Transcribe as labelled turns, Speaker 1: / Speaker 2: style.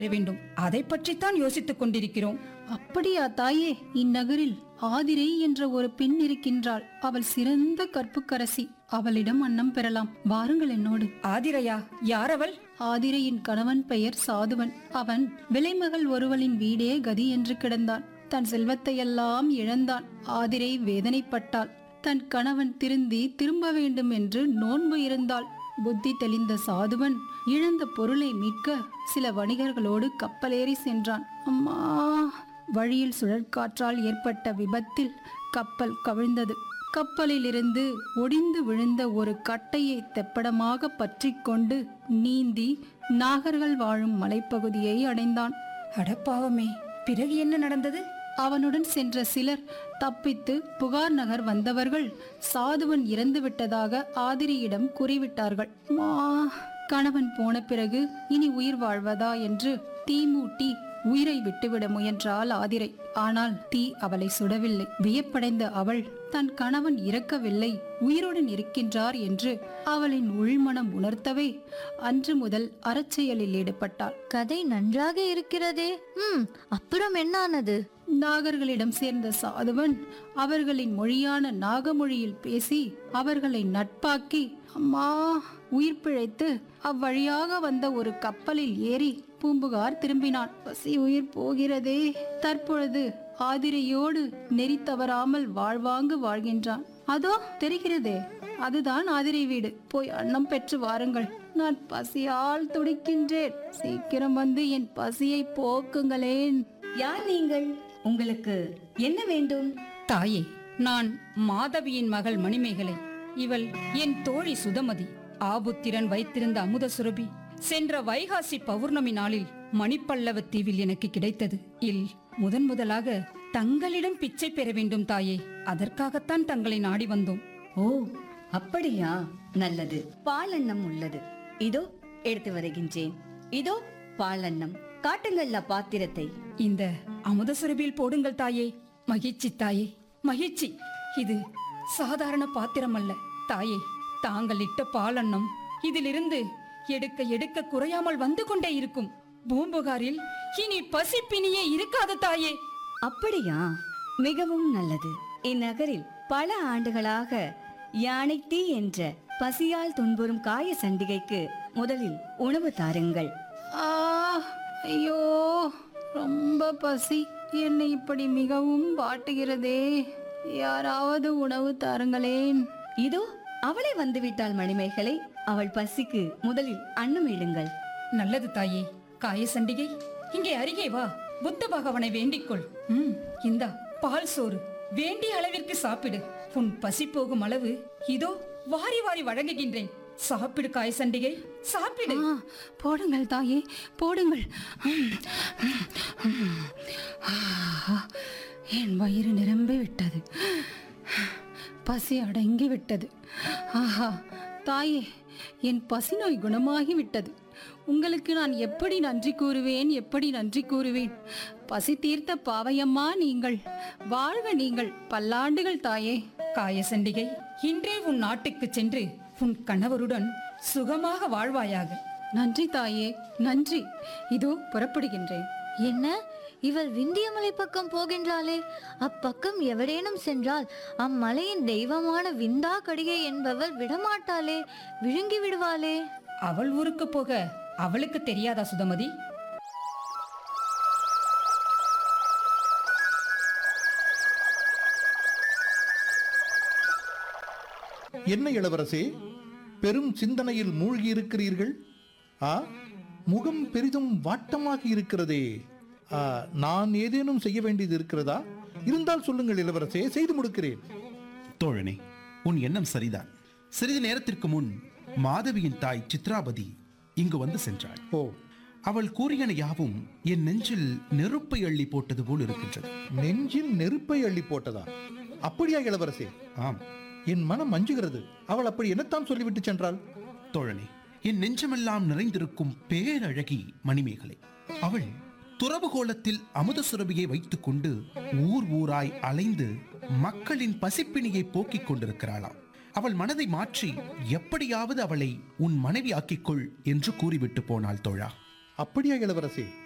Speaker 1: வேண்டும் அதை பற்றித்தான் யோசித்துக் கொண்டிருக்கிறோம்
Speaker 2: அப்படியா தாயே இந்நகரில் ஆதிரை என்ற ஒரு பெண் இருக்கின்றாள் அவள் சிறந்த கற்புக்கரசி அவளிடம் அன்னம் பெறலாம் வாருங்கள் என்னோடு
Speaker 1: ஆதிரையா யார் அவள்
Speaker 2: ஆதிரையின் கணவன் பெயர் சாதுவன் அவன் விலைமகள் ஒருவளின் வீடே கதி என்று கிடந்தான் தன் செல்வத்தையெல்லாம் இழந்தான் ஆதிரை வேதனைப்பட்டாள் தன் கணவன் திருந்தி திரும்ப வேண்டும் என்று நோன்பு இருந்தாள் புத்தி தெளிந்த சாதுவன் இழந்த பொருளை மீட்க சில வணிகர்களோடு கப்பலேறி சென்றான் அம்மா வழியில் சுழற்காற்றால் ஏற்பட்ட விபத்தில் கப்பல் கவிழ்ந்தது கப்பலிலிருந்து ஒடிந்து விழுந்த ஒரு கட்டையை தெப்படமாக பற்றிக் கொண்டு நீந்தி நாகர்கள் வாழும் மலைப்பகுதியை அடைந்தான்
Speaker 1: அடப்பாவமே பிறகு என்ன நடந்தது
Speaker 2: அவனுடன் சென்ற சிலர் தப்பித்து புகார் நகர் வந்தவர்கள் சாதுவன் இறந்து விட்டதாக ஆதிரியிடம் கூறிவிட்டார்கள் மா கணவன் போன பிறகு இனி உயிர் வாழ்வதா என்று தீ மூட்டி உயிரை விட்டுவிட முயன்றாள் ஆதிரை ஆனால் தீ அவளை சுடவில்லை வியப்படைந்த அவள் தன் கணவன் இறக்கவில்லை உயிருடன் இருக்கின்றார் என்று அவளின் உள்மனம் உணர்த்தவே அன்று முதல் அறச்செயலில் ஈடுபட்டாள்
Speaker 3: கதை நன்றாக இருக்கிறதே ம் அப்புறம் என்னானது
Speaker 2: நாகர்களிடம் சேர்ந்த சாதுவன் அவர்களின் மொழியான நாகமொழியில் பேசி அவர்களை நட்பாக்கி அம்மா உயிர் பிழைத்து அவ்வழியாக வந்த ஒரு கப்பலில் ஏறி பூம்புகார் திரும்பினான் பசி உயிர் போகிறதே தற்பொழுது ஆதிரையோடு நெறி தவறாமல் வாழ்வாங்கு வாழ்கின்றான் அதோ தெரிகிறதே அதுதான் ஆதிரை வீடு போய் அன்னம் பெற்று வாருங்கள் நான் பசியால் துடிக்கின்றேன் சீக்கிரம் வந்து என் பசியை போக்குங்களேன்
Speaker 4: யார் நீங்கள் உங்களுக்கு என்ன வேண்டும்
Speaker 1: தாயே நான் மாதவியின் மகள் மணிமேகலை இவள் என் தோழி சுதமதி ஆபுத்திரன் வைத்திருந்த அமுத சுரபி சென்ற வைகாசி பௌர்ணமி நாளில் மணிப்பல்லவ தீவில் எனக்கு கிடைத்தது இல் முதன் முதலாக தங்களிடம் பிச்சை பெற வேண்டும் தாயே அதற்காகத்தான் தங்களை நாடி வந்தோம்
Speaker 4: ஓ அப்படியா நல்லது பாலன்னம் உள்ளது இதோ எடுத்து வருகின்றேன் இதோ பாலன்னம் காட்டுங்கள்ல பாத்திரத்தை
Speaker 1: இந்த அமுத சுரபியில் போடுங்கள் தாயே மகிழ்ச்சி தாயே மகிழ்ச்சி இது சாதாரண பாத்திரம் அல்ல தாயே தாங்கள் இட்ட பாலன்னம் இதிலிருந்து எடுக்க எடுக்க குறையாமல் வந்து கொண்டே இருக்கும் பூம்புகாரில் இனி பசிப்பினியே இருக்காது தாயே
Speaker 4: அப்படியா மிகவும் நல்லது இந்நகரில் பல ஆண்டுகளாக யானை தீ என்ற பசியால் துன்புறும் காய சண்டிகைக்கு முதலில் உணவு தாருங்கள்
Speaker 2: ஆ ஐயோ ரொம்ப பசி என்னை இப்படி மிகவும் வாட்டுகிறதே யாராவது உணவு தாருங்களேன்
Speaker 4: இதோ அவளை வந்துவிட்டாள் மணிமேகலை அவள் பசிக்கு முதலில் அன்னம் இடுங்கள்
Speaker 1: நல்லது தாயே காய சண்டிகை இங்கே அருகே வா புத்த பகவனை வேண்டிக்கொள் ம் இந்தா பால் சோறு வேண்டிய அளவிற்கு சாப்பிடு உன் பசி போகும் அளவு இதோ வாரி வாரி வழங்குகின்றேன் சாப்பிடு காய சண்டிகை சாப்பிடு
Speaker 2: ஆ, போடுங்கள் தாயே போடுங்கள் ம், ம், ஆ, என் வயிறு நிரம்பி விட்டது பசி அடங்கி விட்டது ஆஹா தாயே என் பசி நோய் குணமாகி விட்டது உங்களுக்கு நான் எப்படி நன்றி கூறுவேன் எப்படி நன்றி கூறுவேன் பசி தீர்த்த பாவையம்மா நீங்கள் வாழ்க நீங்கள் பல்லாண்டுகள் தாயே
Speaker 1: காய சண்டிகை இன்றே உன் நாட்டுக்கு சென்று உன் கணவருடன் சுகமாக வாழ்வாயாக
Speaker 2: நன்றி தாயே நன்றி இதோ புறப்படுகின்றேன்
Speaker 3: என்ன இவள் விந்தியமலை பக்கம் போகின்றாளே அப்பக்கம் எவரேனும் சென்றால் அம்மலையின் தெய்வமான விந்தா கடிகை என்பவள் விடமாட்டாளே விழுங்கி விடுவாளே
Speaker 1: அவள் ஊருக்கு போக அவளுக்கு தெரியாதா சுதமதி
Speaker 5: என்ன இளவரசே பெரும் சிந்தனையில் மூழ்கி இருக்கிறீர்கள் ஆ முகம் பெரிதும் வாட்டமாக இருக்கிறதே ஆ, நான் ஏதேனும் செய்ய வேண்டியது இருக்கிறதா இருந்தால் சொல்லுங்கள் இளவரசே செய்து முடிக்கிறேன்
Speaker 6: தோழனே உன் எண்ணம் சரிதான் சிறிது நேரத்திற்கு முன் மாதவியின் தாய் சித்ராபதி இங்கு வந்து சென்றாள்
Speaker 5: ஓ
Speaker 6: அவள் கூறியன யாவும் என் நெஞ்சில் நெருப்பை அள்ளி போட்டது போல் இருக்கின்றது
Speaker 5: நெஞ்சில் நெருப்பை அள்ளி போட்டதா அப்படியா இளவரசே
Speaker 6: ஆம்
Speaker 5: என் மனம் மஞ்சுகிறது அவள் அப்படி என்னத்தான் சொல்லிவிட்டு சென்றாள்
Speaker 6: தோழனே என் நெஞ்சமெல்லாம் நிறைந்திருக்கும் பேரழகி மணிமேகலை அவள் துறவு கோலத்தில் அமுத சுரபியை வைத்துக்கொண்டு ஊர் ஊராய் அலைந்து மக்களின் பசிப்பிணியை போக்கிக் கொண்டிருக்கிறாளாம் அவள் மனதை மாற்றி எப்படியாவது அவளை உன் மனைவி ஆக்கிக்கொள் என்று கூறிவிட்டு போனாள் தோழா
Speaker 5: அப்படியா இளவரசே